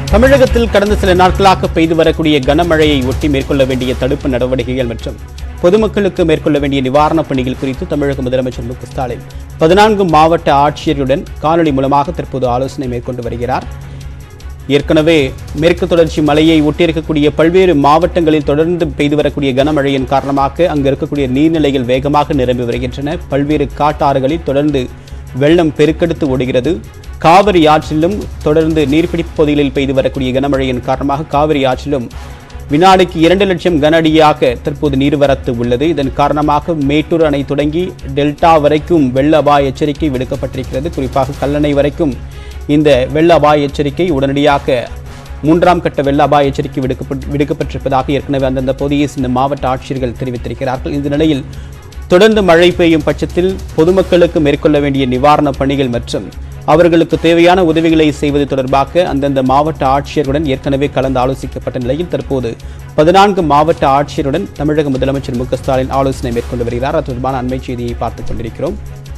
தமிழகத்தில் கடந்த சில நாட்களாக பெய்து வரக்கூடிய கனமழையை ஒட்டி மேற்கொள்ள வேண்டிய தடுப்பு நடவடிக்கைகள் மற்றும் பொதுமக்களுக்கு மேற்கொள்ள வேண்டிய நிவாரணப் பணிகள் குறித்து தமிழக முதலமைச்சர் மு க ஸ்டாலின் பதினான்கு மாவட்ட ஆட்சியருடன் காணொலி மூலமாக தற்போது ஆலோசனை மேற்கொண்டு வருகிறார் ஏற்கனவே மேற்கு தொடர்ச்சி மலையை ஒட்டியிருக்கக்கூடிய பல்வேறு மாவட்டங்களில் தொடர்ந்து பெய்து வரக்கூடிய கனமழையின் காரணமாக அங்கு இருக்கக்கூடிய நீர்நிலைகள் வேகமாக நிரம்பி வருகின்றன பல்வேறு காட்டாறுகளில் தொடர்ந்து வெள்ளம் பெருக்கெடுத்து ஓடுகிறது காவிரி ஆற்றிலும் தொடர்ந்து நீர்பிடிப்பு பகுதிகளில் பெய்து வரக்கூடிய கனமழையின் காரணமாக காவிரி ஆற்றிலும் வினாடிக்கு இரண்டு லட்சம் கன அடியாக தற்போது நீர்வரத்து உள்ளது இதன் காரணமாக மேட்டூர் அணை தொடங்கி டெல்டா வரைக்கும் வெள்ள அபாய எச்சரிக்கை விடுக்கப்பட்டிருக்கிறது குறிப்பாக கல்லணை வரைக்கும் இந்த வெள்ள அபாய எச்சரிக்கை உடனடியாக மூன்றாம் கட்ட வெள்ள அபாய எச்சரிக்கை விடுக்கப்பட்டு விடுக்கப்பட்டிருப்பதாக ஏற்கனவே அந்தந்த பகுதியை இந்த மாவட்ட ஆட்சியர்கள் தெரிவித்திருக்கிறார்கள் இந்த நிலையில் தொடர்ந்து மழை பெய்யும் பட்சத்தில் பொதுமக்களுக்கு மேற்கொள்ள வேண்டிய நிவாரணப் பணிகள் மற்றும் அவர்களுக்கு தேவையான உதவிகளை செய்வது தொடர்பாக அந்தந்த மாவட்ட ஆட்சியருடன் ஏற்கனவே கலந்து ஆலோசிக்கப்பட்ட நிலையில் தற்போது பதினான்கு மாவட்ட ஆட்சியருடன் தமிழக முதலமைச்சர் மு க ஸ்டாலின் ஆலோசனை மேற்கொண்டு வருகிறார் அது தொடர்பான அண்மை செய்தியை பார்த்துக் கொண்டிருக்கிறோம்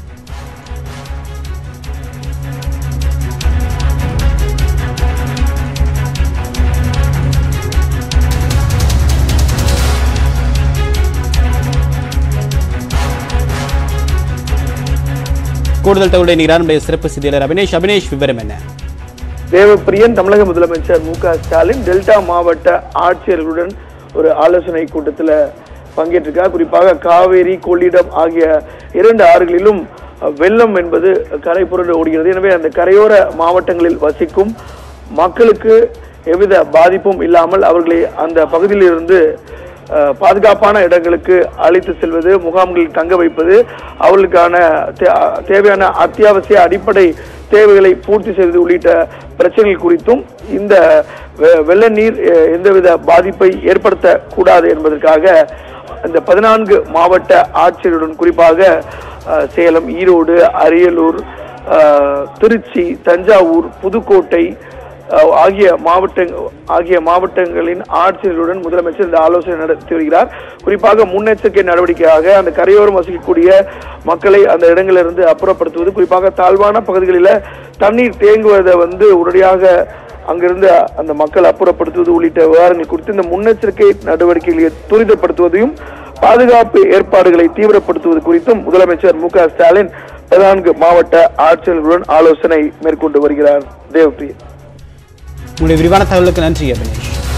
கூடுதல் தகவலை நீரார் நம்முடைய சிறப்பு செய்தியாளர் அபினேஷ் அபினேஷ் விவரம் என்ன தேவப்பிரியன் தமிழக முதலமைச்சர் மு க ஸ்டாலின் டெல்டா மாவட்ட ஆட்சியர்களுடன் ஒரு ஆலோசனை கூட்டத்தில் பங்கேற்றிருக்கார் குறிப்பாக காவேரி கொள்ளிடம் ஆகிய இரண்டு ஆறுகளிலும் அஹ், வெள்ளம் என்பது கரை புரண்டு ஓடுகிறது எனவே அந்த கரையோர மாவட்டங்களில் வசிக்கும் மக்களுக்கு எவ்வித பாதிப்பும் இல்லாமல் அவர்களை அந்த பகுதியிலிருந்து அஹ், பாதுகாப்பான இடங்களுக்கு அழைத்து செல்வது முகாம்களில் தங்க வைப்பது அவர்களுக்கான தே- தேவையான அத்தியாவசிய அடிப்படை தேவைகளை பூர்த்தி செய்வது உள்ளிட்ட பிரச்சனைகள் குறித்தும் இந்த வெ- வெள்ள நீர் அஹ், எந்தவித பாதிப்பை ஏற்படுத்தக்கூடாது என்பதற்காக இந்த பதினான்கு மாவட்ட ஆட்சியருடன் குறிப்பாக அஹ், சேலம் ஈரோடு அரியலூர் அஹ், திருச்சி தஞ்சாவூர் புதுக்கோட்டை அஹ் ஆகிய மாவட்ட ஆகிய மாவட்டங்களின் ஆட்சியர்களுடன் முதலமைச்சர் இந்த ஆலோசனை நடத்தி வருகிறார் குறிப்பாக முன்னெச்சரிக்கை நடவடிக்கையாக அந்த கரையோரம் வசிக்கக்கூடிய மக்களை அந்த இடங்களிலிருந்து அப்புறப்படுத்துவது குறிப்பாக தாழ்வான பகுதிகளில் தண்ணீர் தேங்குவதை வந்து உடனடியாக அங்கிருந்து அந்த மக்கள் அப்புறப்படுத்துவது உள்ளிட்ட விவகாரங்கள் குறித்து இந்த முன்னெச்சரிக்கை நடவடிக்கைகளை துரிதப்படுத்துவதையும் பாதுகாப்பு ஏற்பாடுகளை தீவிரப்படுத்துவது குறித்தும் முதலமைச்சர் மு க ஸ்டாலின் பதினான்கு மாவட்ட ஆட்சியர்களுடன் ஆலோசனை மேற்கொண்டு வருகிறார் தேவப்பிரியன் உங்களுடைய விரிவான தகவலுக்கு நன்றி அபினேஷ்